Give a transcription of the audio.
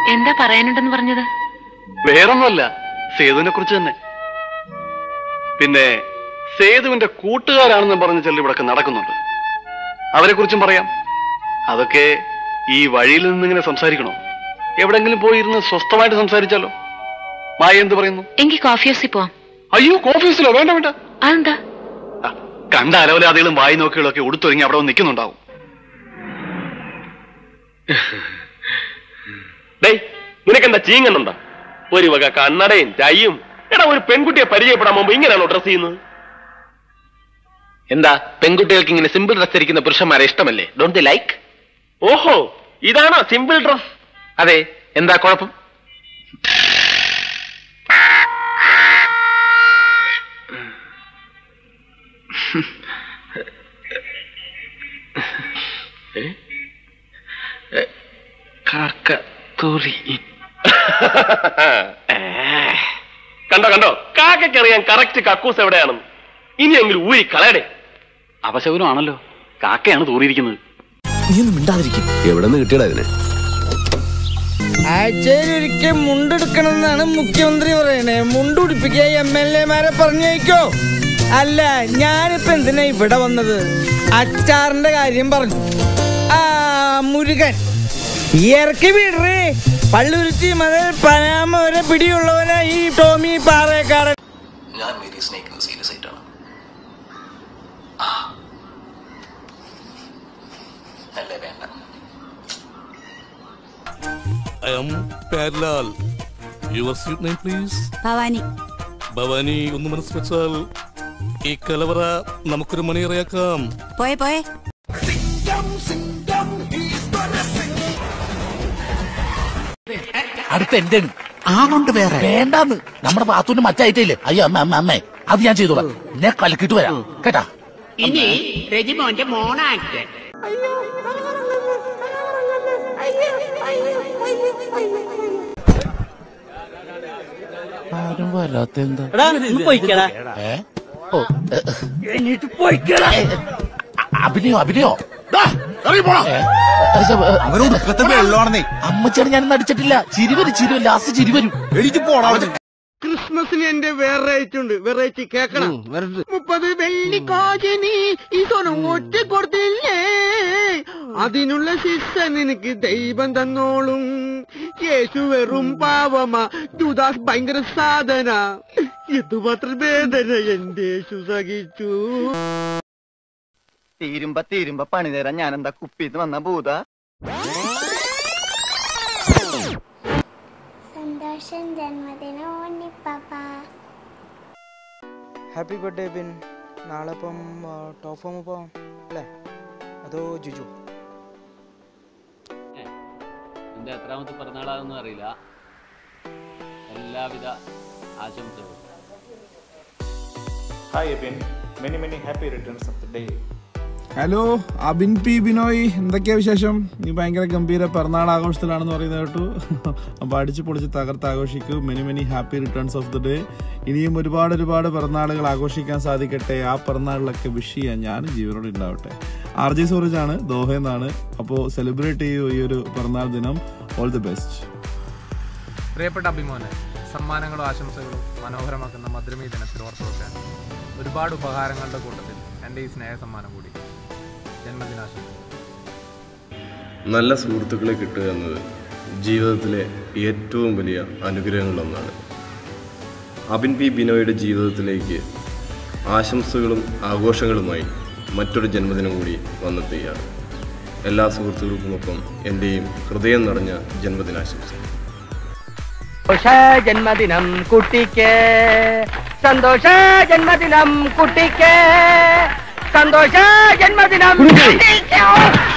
എന്താ പറയാനുണ്ടെന്ന് പറഞ്ഞത് വേറൊന്നുമല്ല സേതുവിനെ കുറിച്ച് തന്നെ പിന്നെ സേതുവിന്റെ കൂട്ടുകാരാണെന്ന് പറഞ്ഞ ചെല്ലി ഇവിടെ നടക്കുന്നുണ്ട് അവരെ കുറിച്ചും പറയാം അതൊക്കെ ഈ വഴിയിൽ നിന്നിങ്ങനെ സംസാരിക്കണോ എവിടെങ്കിലും പോയിരുന്ന് സ്വസ്ഥമായിട്ട് സംസാരിച്ചാലോ മായ എന്ത് പറയുന്നു എങ്കിൽ കോഫി ഹൗസിൽ പോവാം അയ്യോ കോഫീസിലോ വേണ്ട വേണ്ട അതെന്താ ആ, കണ്ട അലവലാദികളും വായി നോക്കികളും ഒക്കെ ഉടുത്തൊരുങ്ങി അവിടെ വന്ന് നിൽക്കുന്നുണ്ടാവും ഡേയ് നിനക്കെന്താ ചീങ്ങന്നുണ്ടോ ഒരു വക കണ്ണടയും ടൈയും എടാ ഒരു പെൺകുട്ടിയെ പരിചയപ്പെടാൻ മുമ്പ് ഇങ്ങനെയാണോ ഡ്രസ് ചെയ്യുന്നത് എന്താ പെൺകുട്ടികൾക്ക് ഇങ്ങനെ സിമ്പിൾ ഡ്രസ് ധരിക്കുന്ന പുരുഷന്മാരെ ഇഷ്ടമല്ലേ ഡോണ്ട് ദി ലൈക്ക് ഓഹോ ഇതാണോ സിമ്പിൾ ഡ്രസ് അതെ എന്താ കുഴപ്പം കാക്കത്തോറി കണ്ടോ കണ്ടോ കാക്കറിയാൻ കറക്റ്റ് കക്കൂസ് എവിടെയാണെന്ന് ഇനിയെങ്കിലും ഊരി കളയടേ അപശകുനമാണല്ലോ കാക്കയാണ് തൂറിയിരിക്കുന്നത് നീ ഒന്നും മിണ്ടാതിരിക്കും എവിടെ നിന്ന് കിട്ടിയടാ ഇതിനെ ആഴ്ചയിലൊരിക്കൽ മുണ്ടെടുക്കണമെന്നാണ് മുഖ്യമന്ത്രി പറയണേ മുണ്ടുടിപ്പിക്കുക എം എൽ എമാരെ പറഞ്ഞേക്കോ അല്ല ഞാനിപ്പോ എന്തിനാ ഇവിടെ വന്നത് അച്ചാറിന്റെ കാര്യം പറഞ്ഞു ആ മുരുകൻ ഇറക്കി വിടറേ പള്ളുരുത്തി മുതൽ പനാമ വരെ പിടിയുള്ളവനാ ഈ ടോമി പാറേക്കാടൻ ഞാൻ മേരി സ്നേഹിക്കുന്നത് സീരിയസ് ആയിട്ടാണ് അല്ലേ വേണ്ട I am Padlal. Your sweet name, please? Bhavani Bhavani ഒന്ന് മനസ്സ് വെച്ചാൽ ഈ കലവറ നമുക്കൊരു മണിയറയാക്കാം പോയെ പോയെ അടുത്ത എന്റെ ആണുണ്ട് വേറെ വേണ്ടാന്ന് നമ്മുടെ ബാത്തൂന് മറ്റായിട്ടില്ലേ അയ്യോ അമ്മ അമ്മ അമ്മേ അത് ഞാൻ ചെയ്തോളാം ഞാൻ കലക്കിട്ട് വരാം കേട്ടാ ഇനി രജിമോന്റെ മോണാക്ട് ആരും വരാത്ത എന്താ പോയിക്കടാ ഏ? ഓ, ഏ, എന്നിട്ട് പോയിക്കടാ അഭിനയോ അഭിനയോ ദാ, ഇറങ്ങി പോടാ. ഏ, അവരോട് വെള്ളമാണെന്നേ അമ്മച്ചാണ് ഞാൻ അടിച്ചിട്ടില്ല ചിരി വരും ചിരി വരും ലാസ്റ്റ് ചിരി വരും എണീറ്റ് പോടാ ക്രിസ്മസിന് എന്റെ വെറൈറ്റി ഉണ്ട് വെറൈറ്റി കേക്കണം മുപ്പത് വെള്ളിക്കാശിനി ഈ സ്വർണം ഒറ്റ കൊടുത്തില്ലേ അതിനുള്ള ശിക്ഷ നിനക്ക് ദൈവം തന്നോളും യേശു വെറും പാവമാ ജുദാസ് ഭയങ്കര സാധന ഇതുമാത്രം വേദന എന്റെ യേശു സഹിച്ചു തീരുമ്പ തീരുമ്പ പണി തരാൻ ഞാൻ എന്താ കുപ്പിന്ന് വന്ന ഭൂത സന്തോഷം ജന്മദിനം ഉണ്ണിപ്പാപ്പ ഹാപ്പി ബർത്ത്ഡേ ബിൻ നാളെ ഇപ്പം ടോപ്പ് ഫോം പോവാം അല്ലേ അതോ ജുജു എന്റെ എത്രാമത്തെ പിറന്നാളാണെന്ന് അറിയില്ല എല്ലാവിധ ആശംസകളും Hi Abin, many many happy returns of the day. Hello Abin P Binoy എന്തൊക്കെയാ വിശേഷം നീ ഭയങ്കര ഗംഭീര പിറന്നാൾ ആഘോഷത്തിലാണെന്ന് പറയുന്നത് കേട്ടു അപ്പൊ അടിച്ചു പൊളിച്ച് തകർത്ത് ആഘോഷിക്കൂ many many happy returns of the day ഇനിയും ഒരുപാട് ഒരുപാട് പിറന്നാളുകൾ ആഘോഷിക്കാൻ സാധിക്കട്ടെ ആ പിറന്നാളിലൊക്കെ വിഷ് ചെയ്യാൻ ഞാൻ ജീവനോട് ഉണ്ടാവട്ടെ ആർ ജെ സൂരജ് ആണ് ദോഹയെന്നാണ് അപ്പോൾ സെലിബ്രേറ്റ് ചെയ്യൂ ഈ ഒരു പിറന്നാൾ ദിനം ഓൾ ദി ബെസ്റ്റ് പ്രിയപ്പെട്ട അഭിമോനെ സമ്മാനങ്ങളും ആശംസകളും മനോഹരമാക്കുന്ന മധുരമീ ദിനത്തിൽ ഓർത്തു വെക്കാൻ ഒരുപാട് ഉപഹാരങ്ങളുടെ കൂട്ടത്തിൽ എൻ്റെ ഈ സ്നേഹ സമ്മാനം കൂടി ജന്മദിനാശംസ നല്ല സുഹൃത്തുക്കളെ കിട്ടുക എന്നത് ജീവിതത്തിലെ ഏറ്റവും വലിയ അനുഗ്രഹങ്ങളൊന്നാണ് അബിൻ പി ബിനോയുടെ ജീവിതത്തിലേക്ക് ആശംസകളും ആഘോഷങ്ങളുമായി മറ്റൊരു ജന്മദിനം കൂടി വന്നെത്തുകയാണ് എല്ലാ സുഹൃത്തുക്കൾക്കുമൊപ്പം എൻ്റെയും ഹൃദയം നിറഞ്ഞ ജന്മദിനാശംസ സന്തോഷ ജന്മദിനം കുട്ടിക്ക് സന്തോഷ ജന്മദിനം കുട്ടിക്ക് സന്തോഷ ജന്മദിനം കുട്ടിക്ക്